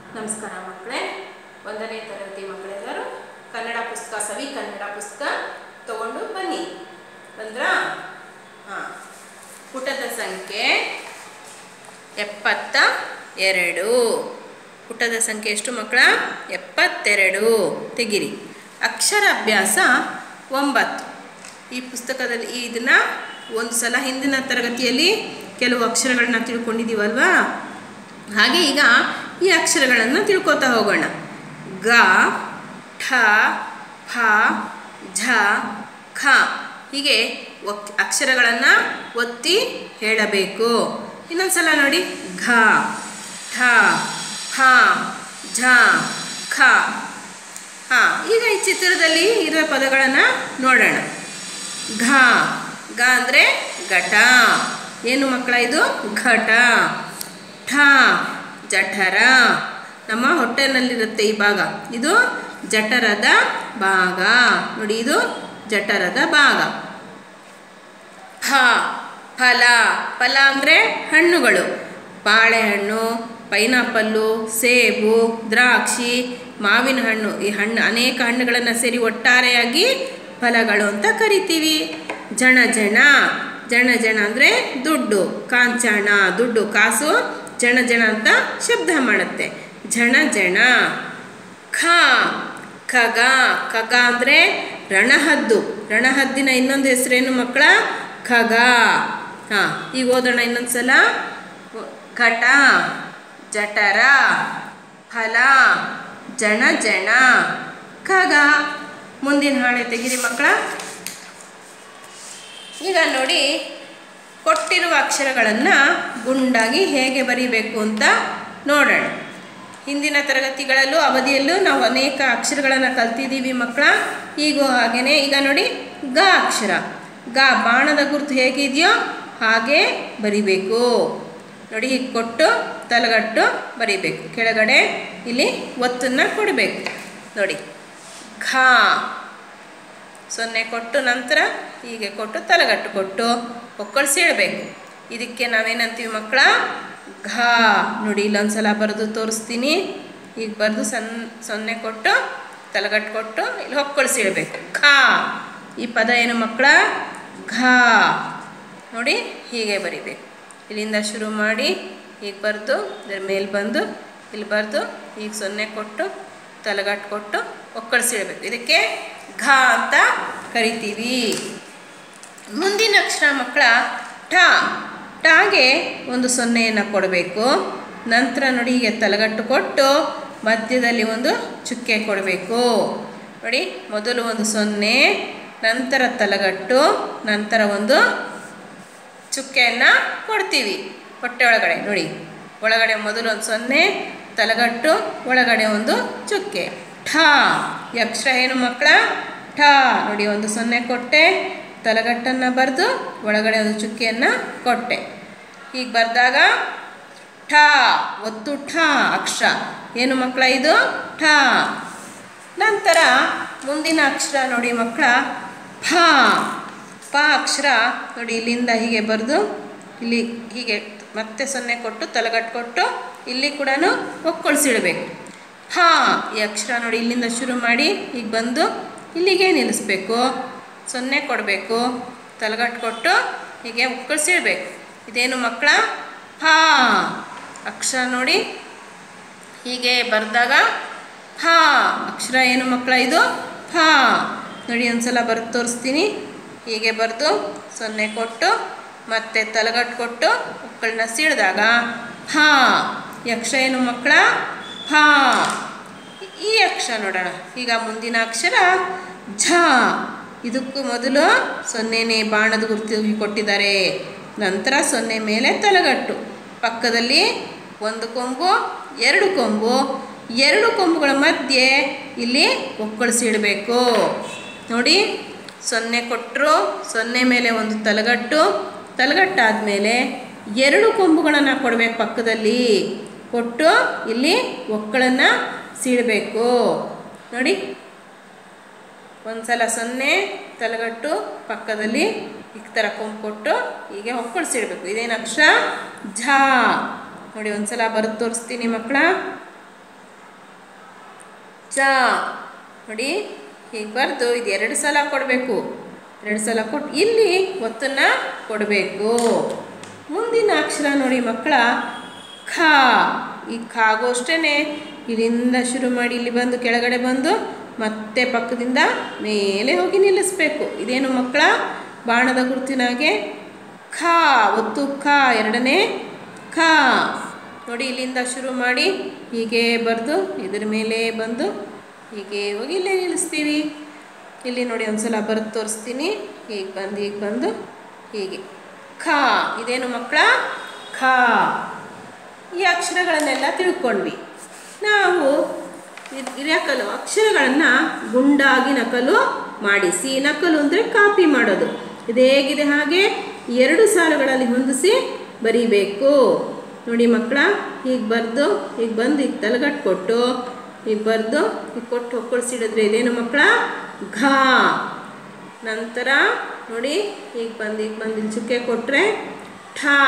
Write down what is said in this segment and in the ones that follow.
ನಮಸ್ಕಾರ ಮಕ್ಕಳೇ ಒಂದನೇ ತರಗತಿ ಮಕ್ಕಳೆಲ್ಲರೂ ಕನ್ನಡ ಪುಸ್ತಕ ಸವಿ ಕನ್ನಡ ಪುಸ್ತಕ ತಗೊಂಡು ಬನ್ನಿ ಬಂದ್ರಾ ಹಾಂ ಪುಟದ ಸಂಖ್ಯೆ ಎಪ್ಪತ್ತ ಎರಡು ಪುಟದ ಸಂಖ್ಯೆ ಎಷ್ಟು ಮಕ್ಕಳ ಎಪ್ಪತ್ತೆರಡು ತೆಗಿರಿ ಅಕ್ಷರಾಭ್ಯಾಸ ಒಂಬತ್ತು ಈ ಪುಸ್ತಕದಲ್ಲಿ ಇದನ್ನು ಒಂದು ಸಲ ಹಿಂದಿನ ತರಗತಿಯಲ್ಲಿ ಕೆಲವು ಅಕ್ಷರಗಳನ್ನ ತಿಳ್ಕೊಂಡಿದ್ದೀವಲ್ವಾ ಹಾಗೆ ಈಗ ಈ ಅಕ್ಷರಗಳನ್ನು ತಿಳ್ಕೊತಾ ಹೋಗೋಣ ಗ ಠ ಫ ಝ ಖ ಹೀಗೆ ಒಕ್ ಅಕ್ಷರಗಳನ್ನು ಒತ್ತಿ ಹೇಳಬೇಕು ಇನ್ನೊಂದ್ಸಲ ನೋಡಿ ಘ ಠ ಫ ಝ ಖ ಹಾಂ ಈಗ ಈ ಚಿತ್ರದಲ್ಲಿ ಇರೋ ಪದಗಳನ್ನು ನೋಡೋಣ ಘ ಗ ಅಂದರೆ ಘಟ ಏನು ಮಕ್ಕಳ ಇದು ಘಟ ಠ ಜಠರ ನಮ್ಮ ಹೊಟ್ಟೆನಲ್ಲಿರುತ್ತೆ ಈ ಭಾಗ ಇದು ಜಠರದ ಭಾಗ ನೋಡಿ ಇದು ಜಠರದ ಭಾಗ ಫ ಫಲ ಫಲ ಅಂದರೆ ಹಣ್ಣುಗಳು ಬಾಳೆಹಣ್ಣು ಪೈನಾಪಲ್ಲು ಸೇಬು ದ್ರಾಕ್ಷಿ ಮಾವಿನ ಹಣ್ಣು ಈ ಹಣ್ಣು ಅನೇಕ ಹಣ್ಣುಗಳನ್ನು ಸೇರಿ ಒಟ್ಟಾರೆಯಾಗಿ ಫಲಗಳು ಅಂತ ಕರಿತೀವಿ ಜಣ ಜಣ ಜಣ ಜಣ ಅಂದರೆ ದುಡ್ಡು ಕಾಂಚಣ ದುಡ್ಡು ಕಾಸು ಜಣ ಜಣ ಅಂತ ಶಬ್ದ ಮಾಡುತ್ತೆ ಜಣ ಜಣ ಖ ಖಗ ಖಗ ಅಂದರೆ ರಣಹದ್ದು ರಣಹದ್ದಿನ ಇನ್ನೊಂದು ಹೆಸರೇನು ಮಕ್ಕಳ ಖಗ ಹಾಂ ಈಗ ಓದೋಣ ಇನ್ನೊಂದು ಸಲ ಘಟ ಜಠರ ಫಲ ಜಣ ಜಣ ಖಗ ಮುಂದಿನ ಹಾಳೆ ತೆಗಿರಿ ಮಕ್ಕಳ ಈಗ ನೋಡಿ ಕೊಟ್ಟಿರುವ ಅಕ್ಷರಗಳನ್ನು ಗುಂಡಾಗಿ ಹೇಗೆ ಬರೀಬೇಕು ಅಂತ ನೋಡೋಣ ಹಿಂದಿನ ತರಗತಿಗಳಲ್ಲೂ ಅವಧಿಯಲ್ಲೂ ನಾವು ಅನೇಕ ಅಕ್ಷರಗಳನ್ನು ಕಲ್ತಿದ್ದೀವಿ ಮಕ್ಕಳ ಈಗೂ ಹಾಗೆಯೇ ಈಗ ನೋಡಿ ಗ ಅಕ್ಷರ ಗ ಬಾಣದ ಗುರುತು ಹೇಗಿದೆಯೋ ಹಾಗೆ ಬರಿಬೇಕು ನೋಡಿ ಹೀಗೆ ಕೊಟ್ಟು ತಲೆಗಟ್ಟು ಬರಿಬೇಕು ಕೆಳಗಡೆ ಇಲ್ಲಿ ಒತ್ತನ್ನು ಕೊಡಬೇಕು ನೋಡಿ ಘ ಸೊನ್ನೆ ಕೊಟ್ಟು ನಂತರ ಹೀಗೆ ಕೊಟ್ಟು ತಲೆಗಟ್ಟು ಕೊಟ್ಟು ಒಕ್ಕಳಿಸಿ ಇಡಬೇಕು ಇದಕ್ಕೆ ನಾವೇನಂತೀವಿ ಮಕ್ಕಳ ಘ ನೋಡಿ ಇಲ್ಲೊಂದ್ಸಲ ಬರೆದು ತೋರಿಸ್ತೀನಿ ಈಗ ಬರೆದು ಸಣ್ಣ ಸೊನ್ನೆ ಕೊಟ್ಟು ತಲೆಗಟ್ಟು ಕೊಟ್ಟು ಇಲ್ಲಿ ಹೊಕ್ಕೊಳಿಸಿ ಇಡಬೇಕು ಘ ಈ ಪದ ಏನು ಮಕ್ಕಳ ಘ ನೋಡಿ ಹೀಗೆ ಬರಿಬೇಕು ಇಲ್ಲಿಂದ ಶುರು ಮಾಡಿ ಹೀಗೆ ಬರೆದು ಇದರ ಮೇಲೆ ಬಂದು ಇಲ್ಲಿ ಬರೆದು ಈಗ ಸೊನ್ನೆ ಕೊಟ್ಟು ತಲೆಗಟ್ಟು ಕೊಟ್ಟು ಒಕ್ಕಳಿಸಿ ಇಡಬೇಕು ಇದಕ್ಕೆ ಘ ಅಂತ ಕರಿತೀವಿ ಮುಂದಿನ ಅಕ್ಷರ ಮಕ್ಕಳ ಠ ಟಾಗೆ ಒಂದು ಸೊನ್ನೆಯನ್ನು ಕೊಡಬೇಕು ನಂತರ ನೋಡಿ ಹೀಗೆ ತಲೆಗಟ್ಟು ಕೊಟ್ಟು ಮಧ್ಯದಲ್ಲಿ ಒಂದು ಚುಕ್ಕೆ ಕೊಡಬೇಕು ನೋಡಿ ಮೊದಲು ಒಂದು ಸೊನ್ನೆ ನಂತರ ತಲೆಗಟ್ಟು ನಂತರ ಒಂದು ಚುಕ್ಕೆಯನ್ನು ಕೊಡ್ತೀವಿ ಹೊಟ್ಟೆ ಒಳಗಡೆ ನೋಡಿ ಒಳಗಡೆ ಮೊದಲು ಒಂದು ಸೊನ್ನೆ ತಲೆಗಟ್ಟು ಒಳಗಡೆ ಒಂದು ಚುಕ್ಕೆ ಠ ಈ ಅಕ್ಷರ ಏನು ಮಕ್ಕಳ ಠ ನೋಡಿ ಒಂದು ಸೊನ್ನೆ ಕೊಟ್ಟೆ ತಲೆಗಟ್ಟನ್ನು ಬರೆದು ಒಳಗಡೆ ಒಂದು ಚುಕ್ಕಿಯನ್ನು ಕೊಟ್ಟೆ ಹೀಗೆ ಬರೆದಾಗ ಠ ಒತ್ತು ಠ ಅಕ್ಷರ ಏನು ಮಕ್ಕಳ ಇದು ಠ ನಂತರ ಮುಂದಿನ ಅಕ್ಷರ ನೋಡಿ ಮಕ್ಕಳ ಫ ಪ ಅಕ್ಷರ ನೋಡಿ ಇಲ್ಲಿಂದ ಹೀಗೆ ಬರೆದು ಇಲ್ಲಿ ಹೀಗೆ ಮತ್ತೆ ಸೊನ್ನೆ ಕೊಟ್ಟು ತಲೆಗಟ್ಟು ಕೊಟ್ಟು ಇಲ್ಲಿ ಕೂಡ ಒಕ್ಕೊಳಿಸಿಡಬೇಕು ಹಾ ಈ ಅಕ್ಷರ ನೋಡಿ ಇಲ್ಲಿಂದ ಶುರು ಮಾಡಿ ಈಗ ಬಂದು ಇಲ್ಲಿಗೆ ನಿಲ್ಲಿಸ್ಬೇಕು ಸೊನ್ನೆ ಕೊಡಬೇಕು ತಲೆಗಟ್ಟು ಕೊಟ್ಟು ಹೀಗೆ ಒಕ್ಕಳಿಸಿಡ್ಬೇಕು ಇದೇನು ಮಕ್ಕಳ ಹಾ ಅಕ್ಷರ ನೋಡಿ ಹೀಗೆ ಬರೆದಾಗ ಹಾ ಅಕ್ಷರ ಏನು ಮಕ್ಕಳ ಇದು ಹಾ ನೋಡಿ ಒಂದ್ಸಲ ಬರೆದು ತೋರಿಸ್ತೀನಿ ಹೀಗೆ ಬರೆದು ಸೊನ್ನೆ ಕೊಟ್ಟು ಮತ್ತೆ ತಲೆಗಟ್ಟು ಕೊಟ್ಟು ಮಕ್ಕಳನ್ನ ಸೀಳಿದಾಗ ಹಾ ಈ ಅಕ್ಷರ ಏನು ಮಕ್ಕಳ ಹಾ ಈ ಅಕ್ಷರ ನೋಡೋಣ ಈಗ ಮುಂದಿನ ಅಕ್ಷರ ಝ ಇದಕ್ಕೂ ಮೊದಲು ಸೊನ್ನೆನೇ ಬಾಣದ ಗುರುತು ಕೊಟ್ಟಿದ್ದಾರೆ ನಂತರ ಸೊನ್ನೆ ಮೇಲೆ ತಲೆಗಟ್ಟು ಪಕ್ಕದಲ್ಲಿ ಒಂದು ಕೊಂಬು ಎರಡು ಕೊಂಬು ಎರಡು ಕೊಂಬುಗಳ ಮಧ್ಯೆ ಇಲ್ಲಿ ಒಕ್ಕಳಿಸಿ ಇಡಬೇಕು ನೋಡಿ ಸೊನ್ನೆ ಕೊಟ್ಟರು ಸೊನ್ನೆ ಮೇಲೆ ಒಂದು ತಲೆಗಟ್ಟು ತಲೆಗಟ್ಟಾದಮೇಲೆ ಎರಡು ಕೊಂಬುಗಳನ್ನು ಕೊಡಬೇಕು ಪಕ್ಕದಲ್ಲಿ ಕೊಟ್ಟು ಇಲ್ಲಿ ಒಕ್ಕಳನ್ನು ಸೀಳಬೇಕು ನೋಡಿ ಒಂದು ಸಲ ಸೊನ್ನೆ ತಲೆಗಟ್ಟು ಪಕ್ಕದಲ್ಲಿ ಈ ಥರ ಕೊಂಬು ಕೊಟ್ಟು ಹೀಗೆ ಹೊಕ್ಕೊಳಿಸಿಡ್ಬೇಕು ಇದೇನು ಅಕ್ಷರ ಝ ನೋಡಿ ಒಂದ್ಸಲ ಬರೆದು ತೋರಿಸ್ತೀನಿ ಮಕ್ಕಳ ಚ ನೋಡಿ ಹೀಗೆ ಬರೆದು ಇದು ಎರಡು ಸಲ ಕೊಡಬೇಕು ಎರಡು ಸಲ ಕೊಟ್ಟು ಇಲ್ಲಿ ಒತ್ತನ್ನು ಕೊಡಬೇಕು ಮುಂದಿನ ಅಕ್ಷರ ನೋಡಿ ಮಕ್ಕಳ ಖ ಈ ಖಾಗೂ ಅಷ್ಟೇ ಇಲ್ಲಿಂದ ಶುರು ಮಾಡಿ ಇಲ್ಲಿ ಬಂದು ಕೆಳಗಡೆ ಬಂದು ಮತ್ತೆ ಪಕ್ಕದಿಂದ ಮೇಲೆ ಹೋಗಿ ನಿಲ್ಲಿಸ್ಬೇಕು ಇದೇನು ಮಕ್ಕಳ ಬಾಣದ ಗುರುತಿನಾಗೆ ಖ ಒತ್ತು ಖ ಎರಡನೇ ಖ ನೋಡಿ ಇಲ್ಲಿಂದ ಶುರು ಮಾಡಿ ಹೀಗೆ ಬರೆದು ಇದ್ರ ಮೇಲೆ ಬಂದು ಹೀಗೆ ಹೋಗಿ ಇಲ್ಲೇ ನಿಲ್ಲಿಸ್ತೀವಿ ಇಲ್ಲಿ ನೋಡಿ ಒಂದ್ಸಲ ಬರೆದು ತೋರಿಸ್ತೀನಿ ಹೀಗೆ ಬಂದು ಹೀಗೆ ಬಂದು ಹೀಗೆ ಖ ಇದೇನು ಮಕ್ಕಳ ಖ ಈ ಅಕ್ಷರಗಳನ್ನೆಲ್ಲ ತಿಳ್ಕೊಂಡ್ವಿ ನಾವು ಇದ್- ಈ ನಕಲು ಅಕ್ಷರಗಳನ್ನು ಗುಂಡಾಗಿ ನಕಲು ಮಾಡಿಸಿ ನಕಲು ಅಂದರೆ ಕಾಪಿ ಮಾಡೋದು ಇದು ಹೇಗಿದೆ ಹಾಗೆ ಎರಡು ಸಾಲುಗಳಲ್ಲಿ ಹೊಂದಿಸಿ ಬರೀಬೇಕು ನೋಡಿ ಮಕ್ಕಳ ಹೀಗೆ ಬರೆದು ಹೀಗೆ ಬಂದು ಈಗ ತಲೆಗಟ್ಟು ಕೊಟ್ಟು ಹೀಗೆ ಬರೆದು ಈಗ ಕೊಟ್ಟು ಹೊಕ್ಕಳಿಸಿಡಿದ್ರೆ ಇದೇನು ಮಕ್ಕಳ ಘಾ ನಂತರ ನೋಡಿ ಈಗ ಬಂದು ಈಗ ಬಂದು ಇಲ್ಲಿ ಚುಕ್ಕೆ ಕೊಟ್ಟರೆ ಠಾ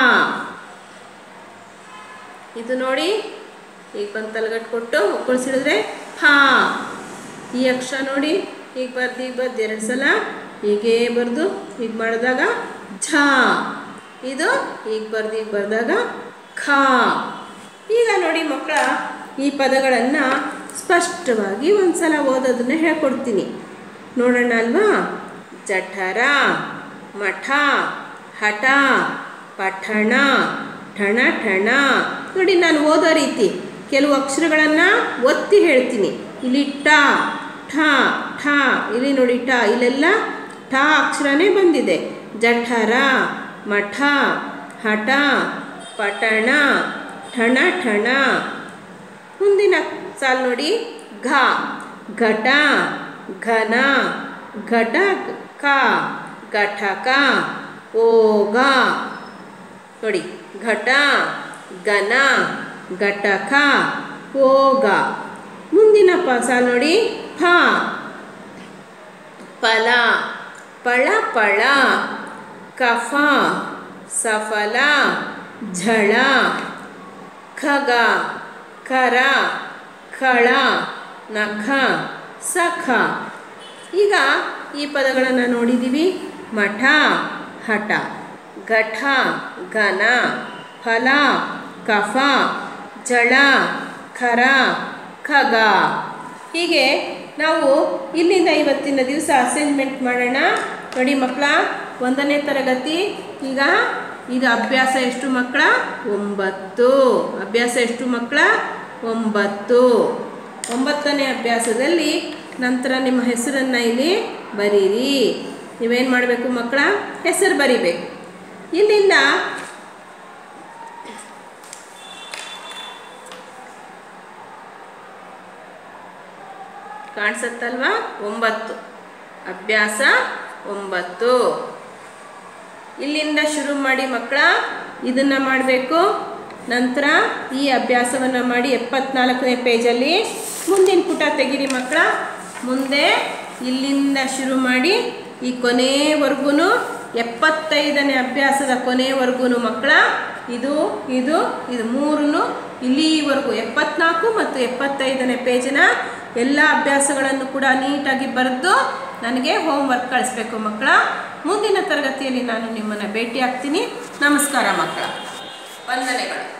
ಇದು ನೋಡಿ ಈಗ ಬಂದು ತಲೆಗಟ್ಟು ಕೊಟ್ಟು ಒಕ್ಕಳಿಸಿಡಿದ್ರೆ ಫಾ ಈ ಅಕ್ಷರ ನೋಡಿ ಈಗ ಬರ್ದು ಈಗ ಬರ್ದು ಎರಡು ಸಲ ಹೀಗೆ ಬರೆದು ಹೀಗೆ ಮಾಡಿದಾಗ ಝ ಇದು ಈಗ ಬರ್ದು ಈಗ ಬರೆದಾಗ ಖಾ ಈಗ ನೋಡಿ ಮಕ್ಕಳ ಈ ಪದಗಳನ್ನು ಸ್ಪಷ್ಟವಾಗಿ ಒಂದ್ಸಲ ಓದೋದನ್ನ ಹೇಳ್ಕೊಡ್ತೀನಿ ನೋಡೋಣ ಅಲ್ವಾ ಜಠರ ಮಠ ಹಠ ಪಠಣ ಠಣ ಠಣ ನೋಡಿ ನಾನು ಓದೋ ರೀತಿ ಕೆಲವು ಅಕ್ಷರಗಳನ್ನು ಒತ್ತಿ ಹೇಳ್ತೀನಿ ಇಲ್ಲಿ ಟ ಠ ಠ ಇಲ್ಲಿ ನೋಡಿ ಟ ಇಲ್ಲೆಲ್ಲ ಠ ಅಕ್ಷರನೇ ಬಂದಿದೆ ಜಠರ ಮಠ ಹಠ ಪಠಣ ಠಣ ಠಣ ಮುಂದಿನ ಸಾಲು ನೋಡಿ ಘ ಘಟ ಘನ ಘಟಕ ಘಟಕ ಓಗ ನೋಡಿ ಘಟ ಘನ ಘಟಕ ಓಗ ಮುಂದಿನ ಪ ಸಾಲು ನೋಡಿ ಫ ಫಲ ಪಳ ಪಳ ಕಫ ಸಫಲ ಝಳ ಖಗ ಖರ ಖಳ ನಖ ಸಖ ಈಗ ಈ ಪದಗಳನ್ನು ನೋಡಿದ್ದೀವಿ ಮಠ ಹಠ ಘಟ ಘನ ಫಲ ಕಫ ಜಳ ಖರ ಖಗ ಹೀಗೆ ನಾವು ಇಲ್ಲಿಂದ ಇವತ್ತಿನ ದಿವಸ ಅಸೈನ್ಮೆಂಟ್ ಮಾಡೋಣ ನೋಡಿ ಮಕ್ಕಳ ಒಂದನೇ ತರಗತಿ ಈಗ ಇದು ಅಭ್ಯಾಸ ಎಷ್ಟು ಮಕ್ಕಳ ಒಂಬತ್ತು ಅಭ್ಯಾಸ ಎಷ್ಟು ಮಕ್ಕಳ ಒಂಬತ್ತು ಒಂಬತ್ತನೇ ಅಭ್ಯಾಸದಲ್ಲಿ ನಂತರ ನಿಮ್ಮ ಹೆಸರನ್ನು ಇಲ್ಲಿ ಬರೀರಿ ನೀವೇನು ಮಾಡಬೇಕು ಮಕ್ಕಳ ಹೆಸರು ಬರಿಬೇಕು ಇಲ್ಲಿಂದ ಕಾಣಿಸುತ್ತಲ್ವಾ ಒಂಬತ್ತು ಅಭ್ಯಾಸ ಒಂಬತ್ತು ಇಲ್ಲಿಂದ ಶುರು ಮಾಡಿ ಮಕ್ಕಳ ಇದನ್ನು ಮಾಡಬೇಕು ನಂತರ ಈ ಅಭ್ಯಾಸವನ್ನು ಮಾಡಿ ಎಪ್ಪತ್ನಾಲ್ಕನೇ ಪೇಜಲ್ಲಿ ಮುಂದಿನ ಪುಟ ತೆಗೀರಿ ಮಕ್ಕಳ ಮುಂದೆ ಇಲ್ಲಿಂದ ಶುರು ಮಾಡಿ ಈ ಕೊನೆವರೆಗೂ ಎಪ್ಪತ್ತೈದನೇ ಅಭ್ಯಾಸದ ಕೊನೆವರೆಗೂ ಮಕ್ಕಳ ಇದು ಇದು ಇದು ಮೂರನ್ನು ಇಲ್ಲಿವರೆಗೂ ಎಪ್ಪತ್ನಾಲ್ಕು ಮತ್ತು ಎಪ್ಪತ್ತೈದನೇ ಪೇಜಿನ ಎಲ್ಲ ಅಭ್ಯಾಸಗಳನ್ನು ಕೂಡ ನೀಟಾಗಿ ಬರೆದು ನನಗೆ ಹೋಮ್ವರ್ಕ್ ಕಳಿಸ್ಬೇಕು ಮಕ್ಕಳ ಮುಂದಿನ ತರಗತಿಯಲ್ಲಿ ನಾನು ನಿಮ್ಮನ್ನು ಭೇಟಿ ಆಗ್ತೀನಿ ನಮಸ್ಕಾರ ಮಕ್ಕಳ ವಂದನೆಗಳು